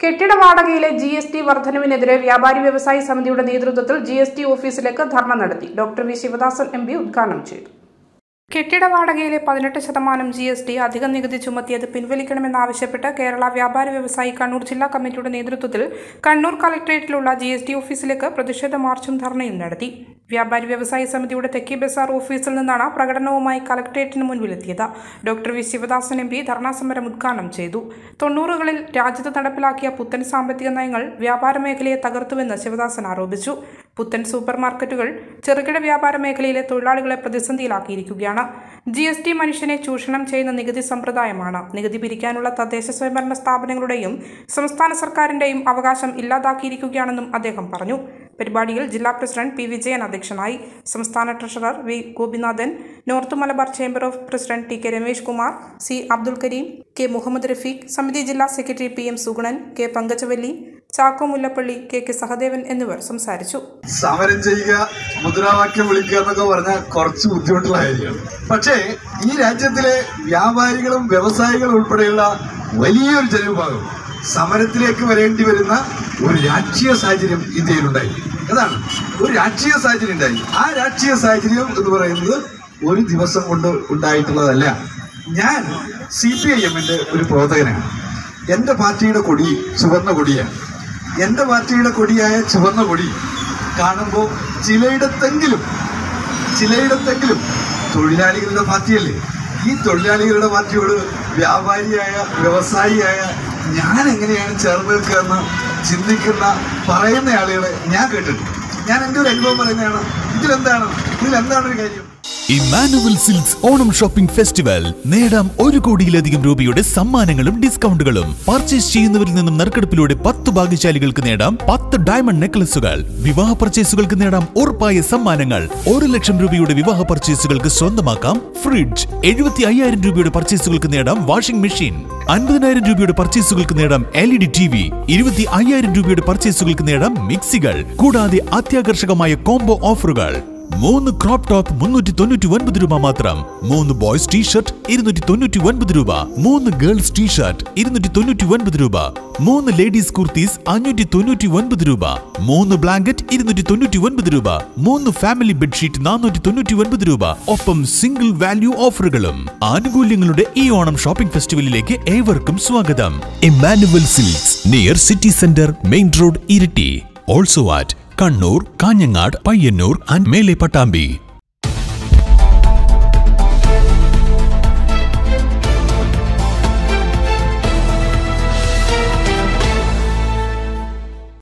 കെട്ടിട വാടകയിലെ ജി എസ് ടി വർധനവിനെതിരെ വ്യാപാരി വ്യവസായി സമിതിയുടെ നേതൃത്വത്തിൽ ജി എസ് ടി ഓഫീസിലേക്ക് ധർണ നടത്തി ഡോക്ടർ വി ശിവദാസൻ എം പി ഉദ്ഘാടനം ചെയ്തു കെട്ടിട വാടകയിലെ പതിനെട്ട് ശതമാനം ജി എസ് ടി അധിക നികുതി ചുമത്തിയത് പിൻവലിക്കണമെന്നാവശ്യപ്പെട്ട് കേരള വ്യാപാരി വ്യവസായി കണ്ണൂർ ജില്ലാ കമ്മിറ്റിയുടെ നേതൃത്വത്തിൽ കണ്ണൂർ കളക്ടറേറ്റിലുള്ള ജി എസ് ടി ഓഫീസിലേക്ക് പ്രതിഷേധ മാർച്ചും ധർണയും നടത്തി വ്യാപാരി വ്യവസായി സമിതിയുടെ തെക്കി ബസാർ ഓഫീസിൽ നിന്നാണ് പ്രകടനവുമായി കളക്ടറേറ്റിന് മുൻപിലെത്തിയത് ഡോക്ടർ വി ശിവദാസൻ എം പി ധർണാ സമരം ഉദ്ഘാടനം ചെയ്തു തൊണ്ണൂറുകളിൽ രാജ്യത്ത് നടപ്പിലാക്കിയ പുത്തൻ സാമ്പത്തിക നയങ്ങൾ വ്യാപാര മേഖലയെ തകർത്തുവെന്ന് ശിവദാസൻ ആരോപിച്ചു പുത്തൻ സൂപ്പർ മാർക്കറ്റുകൾ ചെറുകിട വ്യാപാര മേഖലയിലെ തൊഴിലാളികളെ പ്രതിസന്ധിയിലാക്കിയിരിക്കുകയാണ് ജി എസ് ടി മനുഷ്യനെ ചൂഷണം ചെയ്യുന്ന നികുതി സമ്പ്രദായമാണ് നികുതി പിരിക്കാനുള്ള തദ്ദേശ സ്വയംഭരണ സ്ഥാപനങ്ങളുടെയും സംസ്ഥാന സർക്കാരിന്റെയും അവകാശം ഇല്ലാതാക്കിയിരിക്കുകയാണെന്നും അദ്ദേഹം പറഞ്ഞു പരിപാടിയിൽ ജില്ലാ പ്രസിഡന്റ് പി വിജയൻ അധ്യക്ഷനായി സംസ്ഥാന treasurer V Gopinathan north Malabar chamber of president T K Ramesh Kumar C Abdul Karim K Muhammad Rafeeq സമിതി ജില്ലാ secretary P M Sugunan K Pankajavalli Chacko Mullappally K K Sahadevan എന്നിവർ സംസാരിച്ചു സമരം ചെയ്യുക മുദ്രാവാക്യം വിളിക്കുക എന്നൊക്കെ പറഞ്ഞാൽ കുറച്ച് ബുദ്ധിമുട്ടുള്ള കാര്യമാണ് പക്ഷേ ഈ രാജ്യത്തിലെ വ്യാപാരികളും വ്യവസായികളും ഉൾപ്പെടെയുള്ള വലിയൊരു ജനവിഭാഗം സമരത്തിലേക്ക് വരേണ്ടി വരുന്ന ഒരു രാഷ്ട്രീയ സാഹചര്യം ഇന്ത്യയിലുണ്ടായി അതാണ് ഒരു രാഷ്ട്രീയ സാഹചര്യം ഉണ്ടായി ആ രാഷ്ട്രീയ സാഹചര്യം എന്ന് പറയുന്നത് ഒരു ദിവസം കൊണ്ട് ഉണ്ടായിട്ടുള്ളതല്ല ഞാൻ സി പി ഐ എമ്മിന്റെ ഒരു പ്രവർത്തകനാണ് എൻ്റെ പാർട്ടിയുടെ കൊടി ചുവന്ന കൊടിയാണ് എൻ്റെ പാർട്ടിയുടെ കൊടിയായ ചുവന്ന കൊടി കാണുമ്പോൾ ചിലയിടത്തെങ്കിലും ചിലയിടത്തെങ്കിലും തൊഴിലാളികളുടെ പാർട്ടിയല്ലേ ഈ തൊഴിലാളികളുടെ പാർട്ടിയോട് വ്യാപാരിയായ വ്യവസായിയായ ഞാൻ എങ്ങനെയാണ് ചേർന്ന് നിൽക്കുക എന്ന് ചിന്തിക്കുന്ന പറയുന്ന ആളുകളെ ഞാൻ കേട്ടിട്ടുണ്ട് ഞാൻ എൻ്റെ ഒരു അനുഭവം പറയുന്നതാണ് ഇതിലെന്താണ് ഇതിലെന്താണ് ഒരു കാര്യം Emmanuel silks Onam shopping festival നേടാം ഒരു കോടിയിലധികം രൂപയുടെ സമ്മാനങ്ങളും ഡിസ്കൗണ്ടുകളും പർച്ചേസ് ചെയ്യുന്നവരിൽ നിന്നും നറുക്കെടുപ്പിലൂടെ പത്ത് ഭാഗ്യശാലികൾക്ക് നേടാം പത്ത് ഡയമണ്ട് നെക്ലസുകൾ വിവാഹ പർച്ചേസുകൾക്ക് നേടാം ഉറപ്പായ സമ്മാനങ്ങൾ ഒരു ലക്ഷം രൂപയുടെ വിവാഹ പർച്ചേസുകൾക്ക് സ്വന്തമാക്കാം ഫ്രിഡ്ജ് എഴുപത്തി അയ്യായിരം രൂപയുടെ പർച്ചേസുകൾക്ക് നേടാം വാഷിംഗ് മെഷീൻ അൻപതിനായിരം രൂപയുടെ പർച്ചേസുകൾക്ക് നേടാം എൽ ഇ ഡി ടി വി ഇരുപത്തി അയ്യായിരം രൂപയുടെ പർച്ചേസുകൾക്ക് നേടാം മിക്സികൾ കൂടാതെ അത്യാകർഷകമായ കോംബോ ഓഫറുകൾ മൂന്ന് ക്രോപ്പ് ടോപ്പ് മുന്നൂറ്റി തൊണ്ണൂറ്റി ഒൻപത് രൂപ മാത്രം മൂന്ന് ബോയ്സ് ടീഷർട്ട് ഇരുന്നൂറ്റി തൊണ്ണൂറ്റി ഒൻപത് രൂപ മൂന്ന് ഗേൾസ് ടീഷർട്ട് ഇരുന്നൂറ്റി തൊണ്ണൂറ്റി ഒൻപത് രൂപ മൂന്ന് ലേഡീസ് കുർത്തീസ് അഞ്ഞൂറ്റി തൊണ്ണൂറ്റി ഒൻപത് രൂപ മൂന്ന് ബ്ലാങ്കറ്റ് ഇരുന്നൂറ്റി തൊണ്ണൂറ്റി ഒൻപത് രൂപ മൂന്ന് ഫാമിലി ബെഡ്ഷീറ്റ് നാനൂറ്റി തൊണ്ണൂറ്റി ഒൻപത് രൂപ ഒപ്പം സിംഗിൾ വാല്യൂ ഓഫറുകളും ആനുകൂല്യങ്ങളുടെ ഈ ഓണം ഷോപ്പിംഗ് ഫെസ്റ്റിവലിലേക്ക് ഏവർക്കും സ്വാഗതം Emmanuel silks near city centre main road Iritty also at Kannur Kanhangad Payyanur and Mele Pattambi